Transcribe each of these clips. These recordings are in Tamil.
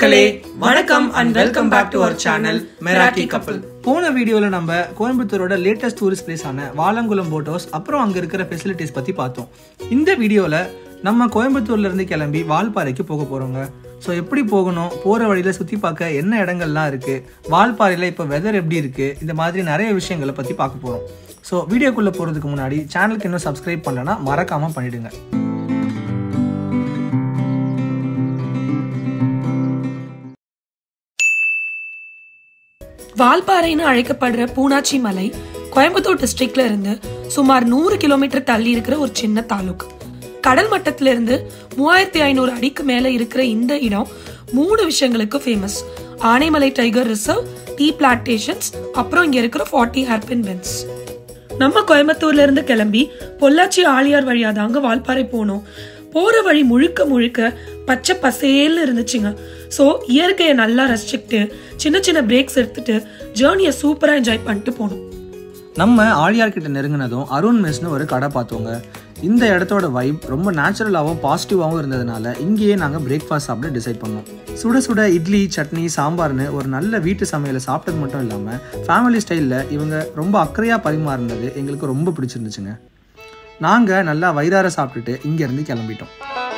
மக்களே வணக்கம் and welcome back to our channel மெராட்டி கப்பல் போன வீடியோவில் நம்ம கோயம்புத்தூரோட லேட்டஸ்ட் டூரிஸ்ட் பிளேஸான வாலங்குளம் போட் ஹவுஸ் அப்புறம் அங்கே இருக்கிற ஃபெசிலிட்டிஸ் பற்றி பார்த்தோம் இந்த வீடியோவில் நம்ம கோயம்புத்தூர்ல இருந்து கிளம்பி வால்பாறைக்கு போக போகிறோங்க ஸோ எப்படி போகணும் போகிற வழியில் சுற்றி பார்க்க என்ன இடங்கள்லாம் இருக்குது வால்பாறையில் இப்போ வெதர் எப்படி இருக்குது இந்த மாதிரி நிறைய விஷயங்களை பற்றி பார்க்க போகிறோம் ஸோ வீடியோக்குள்ளே போகிறதுக்கு முன்னாடி சேனலுக்கு இன்னும் சப்ஸ்கிரைப் பண்ணலன்னா மறக்காமல் பண்ணிடுங்க வால்பாறைன்னு அழைக்கப்படுற பூனாச்சி மலை கோயம்புத்தூர் டிஸ்ட்ரிக்ட்ல இருந்து சுமார் நூறு கிலோமீட்டர் தள்ளி இருக்கிற ஒரு சின்ன தாலுக் கடல் மட்டத்துல இருந்து மூவாயிரத்தி ஐநூறு அடிக்கு மேல இருக்கிற இந்த இடம் மூணு விஷயங்களுக்கு famous Anaimalai tiger reserve tea plantations அப்புறம் இங்க இருக்கிற ஃபார்ட்டி ஹேர்பின் பென்ஸ் நம்ம கோயம்புத்தூர்ல இருந்து கிளம்பி பொள்ளாச்சி ஆழியார் வழியா தாங்க வால்பாறை போனோம் போற வழி முழுக்க முழுக்க பச்சை பசேல்னு இருந்துச்சுங்க ஸோ இயற்கையை நல்லா ரசிச்சுக்கிட்டு சின்ன சின்ன பிரேக்ஸ் எடுத்துட்டு ஜேர்னியை சூப்பரா என்ஜாய் பண்ணிட்டு போனோம் நம்ம ஆழியார் கிட்ட நெருங்கினதும் அருண் மெஸ்னு ஒரு கடை பார்த்தோங்க இந்த இடத்தோட வைப் ரொம்ப நேச்சுரலாகவும் பாசிட்டிவாகவும் இருந்ததுனால இங்கேயே நாங்கள் பிரேக்ஃபாஸ்ட் சாப்பிட டிசைட் பண்ணோம் சுட சுட இட்லி சட்னி சாம்பார்னு ஒரு நல்ல வீட்டு சமையலை சாப்பிட்டது மட்டும் இல்லாமல் ஃபேமிலி ஸ்டைலில் இவங்க ரொம்ப அக்கறையாக பரிமாறினது எங்களுக்கு ரொம்ப பிடிச்சிருந்துச்சுங்க நாங்கள் நல்லா வயிறார சாப்பிட்டுட்டு இங்கேருந்து கிளம்பிட்டோம்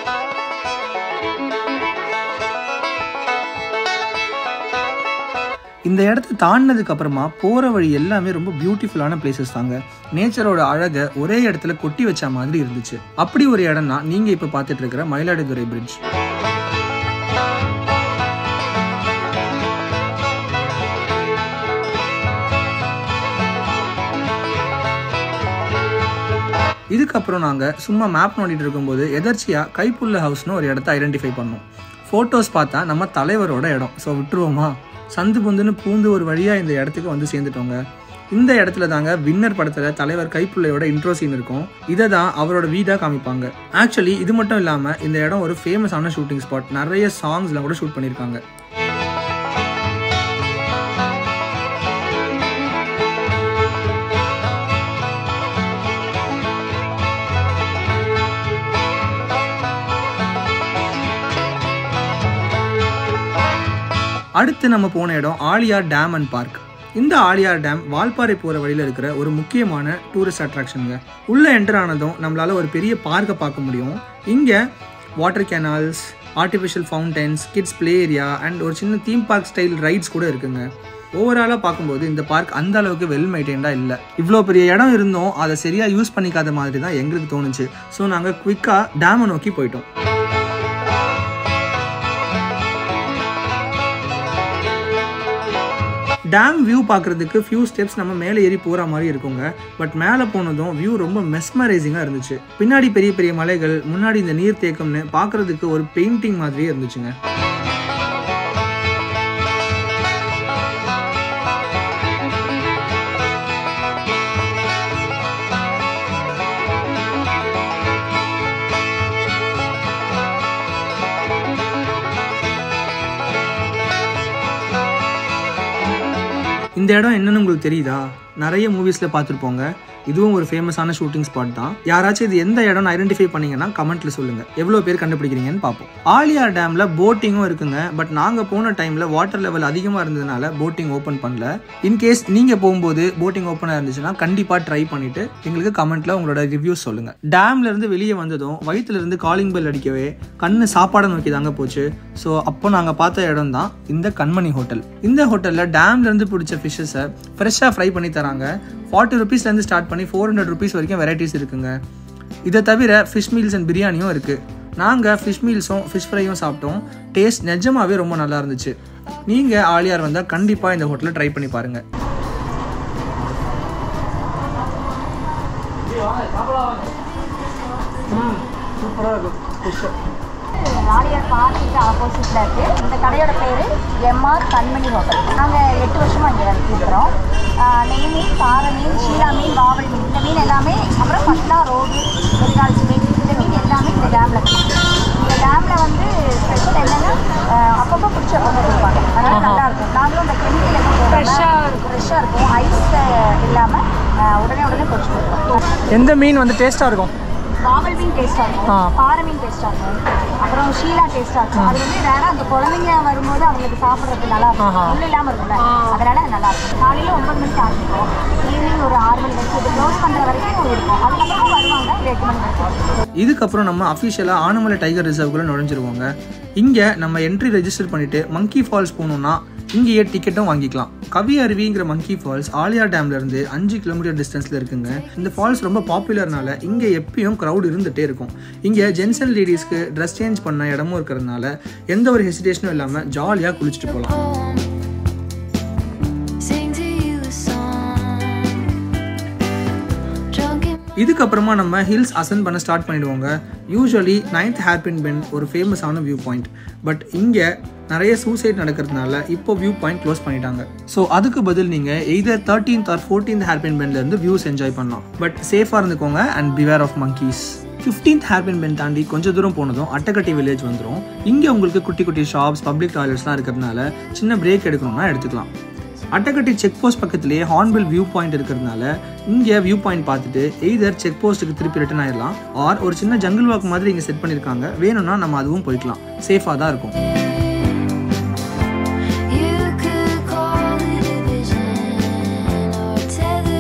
இந்த இடத்த தாண்டினதுக்கு அப்புறமா போகிற வழி எல்லாமே ரொம்ப பியூட்டிஃபுல்லான பிளேசஸ் தாங்க நேச்சரோட அழகை ஒரே இடத்துல கொட்டி வச்ச மாதிரி இருந்துச்சு அப்படி ஒரு இடம் தான் நீங்கள் இப்போ பார்த்துட்டு இருக்கிற மயிலாடுதுறை பிரிட்ஜ் இதுக்கப்புறம் நாங்கள் சும்மா மேப் நோண்டிட்டு இருக்கும்போது எதர்ச்சியாக கைப்புள்ள ஹவுஸ்னு ஒரு இடத்த ஐடென்டிஃபை பண்ணோம் ஃபோட்டோஸ் பார்த்தா நம்ம தலைவரோட இடம் ஸோ விட்டுருவோமா சந்து பொந்துன்னு பூந்து ஒரு வழியாக இந்த இடத்துக்கு வந்து சேர்ந்துட்டோங்க இந்த இடத்துல தாங்க வின்னர் படத்தில் தலைவர் கைப்புள்ளையோட இன்ட்ரோ சீன் இருக்கும் இதை தான் அவரோட வீடாக காமிப்பாங்க ஆக்சுவலி இது மட்டும் இல்லாமல் இந்த இடம் ஒரு ஃபேமஸான ஷூட்டிங் ஸ்பாட் நிறைய சாங்ஸ்லாம் கூட ஷூட் பண்ணியிருக்காங்க அடுத்து நம்ம போன இடம் ஆலியார் டேம் அண்ட் பார்க் இந்த ஆலியார் டேம் வால்பாறை போகிற வழியில் இருக்கிற ஒரு முக்கியமான டூரிஸ்ட் அட்ராக்ஷனுங்க உள்ளே என்டர் ஆனதும் நம்மளால் ஒரு பெரிய பார்க்கை பார்க்க முடியும் இங்கே water canals artificial fountains kids play area and ஒரு சின்ன தீம் பார்க் ஸ்டைல் ரைட்ஸ் கூட இருக்குங்க ஓவராலாக பார்க்கும்போது இந்த பார்க் அந்த அளவுக்கு வெல் மெயின்டைன்டாக இல்லை இவ்வளோ பெரிய இடம் இருந்தும் அதை சரியாக யூஸ் பண்ணிக்காத மாதிரி தான் எங்களுக்கு தோணுச்சு ஸோ நாங்கள் குவிக்காக டேமை நோக்கி போயிட்டோம் டேம் வியூ பார்க்குறதுக்கு ஃபியூ ஸ்டெப்ஸ் நம்ம மேலே ஏறி போகிற மாதிரி இருக்குங்க பட் மேலே போனதும் வியூ ரொம்ப மெஸ்மரைசிங்காக இருந்துச்சு பின்னாடி பெரிய பெரிய மலைகள் முன்னாடி இந்த நீர் தேக்கம்னு பார்க்குறதுக்கு ஒரு பெயிண்டிங் மாதிரியே இருந்துச்சுங்க இந்த இடம் என்னன்னு உங்களுக்கு தெரியுதா நிறைய மூவிஸில் பார்த்துருப்போங்க இதுவும் ஒரு ஃபேமஸான ஷூட்டிங் ஸ்பாட் தான் யாராச்சும் இது எந்த இடம்னு ஐடென்டிஃபை பண்ணீங்கன்னா கமெண்ட்ல சொல்லுங்க எவ்வளோ பேர் கண்டுபிடிக்கிறீங்கன்னு பார்ப்போம் ஆலியார் டேம்ல போட்டிங்கும் இருக்குங்க பட் நாங்கள் போன டைம்ல வாட்டர் லெவல் அதிகமாக இருந்ததுனால போட்டிங் ஓப்பன் பண்ணல இன்கேஸ் நீங்கள் போகும்போது போட்டிங் ஓப்பனாக இருந்துச்சுன்னா கண்டிப்பாக ட்ரை பண்ணிட்டு எங்களுக்கு கமெண்ட்ல உங்களோட ரிவ்யூஸ் சொல்லுங்க டேம்ல இருந்து வெளியே வந்ததும் வயிற்றுல இருந்து காலிங் பெல் அடிக்கவே கண்ணு சாப்பாடை நோக்கி தாங்க போச்சு ஸோ அப்போ நாங்கள் பார்த்த இடம் தான் இந்த கண்மணி ஹோட்டல் இந்த ஹோட்டலில் டேம்ல இருந்து பிடிச்ச ஃபிஷ்ஷஸை ஃப்ரெஷ்ஷாக ஃப்ரை பண்ணி தராங்க ஃபார்ட்டி ருபீஸ்லேருந்து ஸ்டார்ட் பண்ணி ஃபோர் ஹண்ட்ரட் ருபீஸ் வரைக்கும் வெரைட்டிஸ் இருக்குங்க இதை தவிர ஃபிஷ் மீல்ஸ் அண்ட் பிரியாணியும் இருக்குது நாங்கள் ஃபிஷ் மீல்ஸும் ஃபிஷ் ஃப்ரையும் சாப்பிட்டோம் டேஸ்ட் நிஜமாவே ரொம்ப நல்லா இருந்துச்சு நீங்கள் ஆலியார் வந்தால் கண்டிப்பாக இந்த ஹோட்டலில் ட்ரை பண்ணி பாருங்கள் சூப்பராக இருக்கும் ஆலியார் பார்க்குக்கு ஆப்போசிட்டில் இருக்குது இந்த கடையோட பேர் எம்ஆர் கண்மணி ஹோட்டல் நாங்கள் எட்டு வருஷமாக இங்கே இருக்கிறோம் ஆஹ் நெய் மீன் பாறை மீன் ஷீலா மீன் வாவல் மீன் இந்த மீன் எல்லாமே அப்புறம் பட்லா ரோடு வெறிகால்ச்சி மீன் இந்த மீன் எல்லாமே இந்த டேமில் இருக்குது இந்த டேமில் வந்து ஸ்பெஷல் என்னென்னா அப்பப்போ பிடிச்ச அப்பப்போ கொடுப்பாங்க அதனால் நல்லா இருக்கும் நாங்களும் இந்த கெமிக்கல் எதுவும் ஃப்ரெஷ்ஷாக இருக்கும் ஃப்ரெஷ்ஷாக இருக்கும் ஐஸ் இல்லாமல் உடனே உடனே பிடிச்சி கொடுப்போம் எந்த மீன் வந்து டேஸ்ட்டாக இருக்கும் வாவல் மீன் டேஸ்ட்டாக ஆ. இருக்கும் பாறை மீன் டேஸ்ட்டாக இருக்கும் அப்புறம் அப்புறம் ஷீலா டேஸ்டா இருக்கும் அது வந்து வேற அந்த குழந்தைங்க வரும்போது அவங்களுக்கு சாப்பிட்றதுக்கு நல்லா இருக்கும் முள்ளு இல்லாம இருக்கும்ல அதனால அது நல்லா இருக்கும் காலையில ஒன்பது மணிக்கு ஆரம்பிக்கும் ஈவினிங் ஒரு ஆறு மணி வரைக்கும் இது க்ளோஸ் பண்ற வரைக்கும் இருக்கும் அதுக்கப்புறம் வருவாங்க ஒரு எட்டு மணி வரைக்கும் இதுக்கப்புறம் நம்ம அஃபிஷியலாக ஆனமலை டைகர் ரிசர்வ்குள்ளே நுழைஞ்சிருவோங்க இங்கே நம்ம என்ட்ரி ரெஜிஸ்டர் பண்ணிவிட்டு மங்கி ஃபால்ஸ் போகணுன்னா இங்கேயே டிக்கெட்டும் வாங்கிக்கலாம் கவி அருவிங்கிற மங்கி ஃபால்ஸ் ஆலியா டேம்ல இருந்து அஞ்சு கிலோமீட்டர் டிஸ்டன்ஸ்ல இருக்குங்க இந்த ஃபால்ஸ் ரொம்ப பாப்புலர்னால இங்கே எப்பயும் க்ரௌட் இருந்துகிட்டே இருக்கும் இங்கே ஜென்ஸ் அண்ட் லேடிஸ்க்கு ட்ரெஸ் சேஞ்ச் பண்ண இடமும் இருக்கிறதுனால எந்த ஒரு ஹெசிடேஷனும் இல்லாமல் ஜாலியாக குளிச்சுட்டு போகலாம் Sing to you a song. Drunk in இதுக்கப்புறமா நம்ம ஹில்ஸ் அசன் பண்ண ஸ்டார்ட் பண்ணிடுவோங்க யூஸ்வலி நைன்த் ஹேர்பின் பென் ஒரு ஃபேமஸான வியூ பாயிண்ட் பட் இங்கே நிறைய சூசைட் நடக்கிறதுனால இப்போ வியூ பாயிண்ட் க்ளோஸ் பண்ணிட்டாங்க ஸோ அதுக்கு பதில் நீங்கள் either thirteenth or fourteenth hairpin பென்லேருந்து வியூஸ் என்ஜாய் பண்ணலாம் பட் சேஃபாக இருந்துக்கோங்க and beware of monkeys fifteenth hairpin bend தாண்டி கொஞ்சம் தூரம் போனதும் அட்டக்கட்டி வில்லேஜ் வந்துடும் இங்கே உங்களுக்கு குட்டி குட்டி ஷாப்ஸ் பப்ளிக் டாய்லெட்ஸ்லாம் இருக்கிறதுனால சின்ன பிரேக் எடுக்கணும்னா எடுத்துக்கலாம் அட்டக்கட்டி செக் போஸ்ட் பக்கத்துலேயே ஹார்ன்பில் வியூ பாயிண்ட் இருக்கிறதுனால இங்கே வியூ பாயிண்ட் பார்த்துட்டு எய்தர் செக் போஸ்ட்டுக்கு திருப்பி ரிட்டர்ன் ஆயிடலாம் ஆர் ஒரு சின்ன ஜங்கிள் வாக் மாதிரி இங்கே செட் பண்ணியிருக்காங்க வேணும்னா நம்ம அதுவும் போய்க்கலாம் சேஃபாக தான் இருக்கும் You could call it a vision or tether.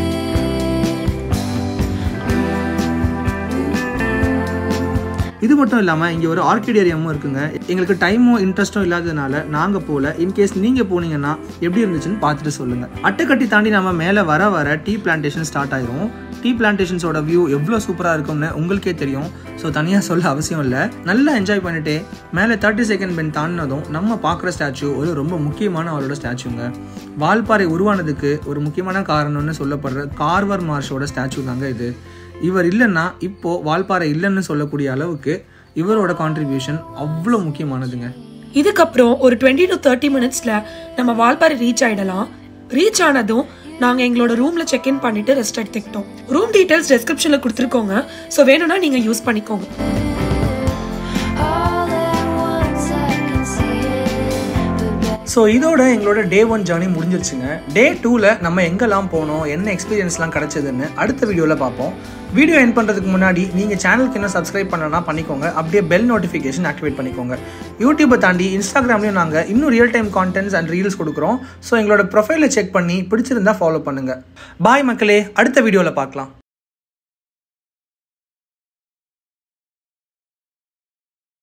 இது மட்டும் இல்லாமல் இங்கே ஒரு ஆர்கிட் ஏரியாவும் இருக்குங்க எங்களுக்கு டைமும் இன்ட்ரெஸ்ட்டும் இல்லாததுனால நாங்கள் போகல இன்கேஸ் நீங்கள் போனீங்கன்னா எப்படி இருந்துச்சுன்னு பார்த்துட்டு சொல்லுங்கள் அட்டைக்கட்டி தாண்டி நம்ம மேலே வர வர டீ பிளான்டேஷன் ஸ்டார்ட் ஆயிரும் டீ பிளான்டேஷன்ஸோட வியூ எவ்வளோ சூப்பராக இருக்கும்னு உங்களுக்கே தெரியும் ஸோ தனியாக சொல்ல அவசியம் இல்லை நல்லா என்ஜாய் பண்ணிட்டு மேலே தேர்ட்டி செகண்ட் பென் தாண்டினதும் நம்ம பார்க்குற ஸ்டாச்சு ஒரு ரொம்ப முக்கியமான அவரோட ஸ்டாச்சுங்க வால்பாறை உருவானதுக்கு ஒரு முக்கியமான காரணம்னு சொல்லப்படுற கார்வர் மார்ஷோட ஸ்டாச்சு தாங்க இது இவர் இல்லைன்னா இப்போ வால்பாறை இல்லைன்னு சொல்லக்கூடிய அளவுக்கு இவரோட கான்ட்ரிபியூஷன் அவ்வளோ முக்கியமானதுங்க இதுக்கப்புறம் ஒரு டுவெண்ட்டி டு தேர்ட்டி மினிட்ஸ்ல நம்ம வால்பாறை ரீச் ஆயிடலாம் ரீச் ஆனதும் நாங்க எங்களோட ரூம்ல செக் இன் பண்ணிட்டு ரெஸ்ட் எடுத்துக்கிட்டோம் ரூம் டீடைல்ஸ் டெஸ்கிரிப்ஷன்ல கொடுத்துருக்கோங்க ஸோ வேணும்னா நீங்க யூஸ் பண்ணிக்கோங்க All at once I can see it, but back so இதோட எங்களோட டே ஒன் ஜேர்னி முடிஞ்சிருச்சுங்க டே டூவில் நம்ம எங்கெல்லாம் போனோம் என்ன எக்ஸ்பீரியன்ஸ்லாம் கிடைச்சதுன்னு அடுத்த வீடியோவில் பார்ப்போம் வீடியோ என் பண்ணுறதுக்கு முன்னாடி நீங்கள் சேனலுக்கு இன்னும் சப்ஸ்கிரைப் பண்ணனா பண்ணிக்கோங்க அப்படியே பெல் நோட்டிஃபிகேஷன் ஆக்டிவேட் பண்ணிக்கோங்க யூடியூப்பை தாண்டி இன்ஸ்டாகிராம்லையும் நாங்கள் இன்னும் real time contents and reels கொடுக்குறோம் ஸோ எங்களோட ப்ரொஃபைலை செக் பண்ணி பிடிச்சிருந்தா ஃபாலோ பண்ணுங்கள் பாய் மக்களே அடுத்த வீடியோவில் பார்க்கலாம்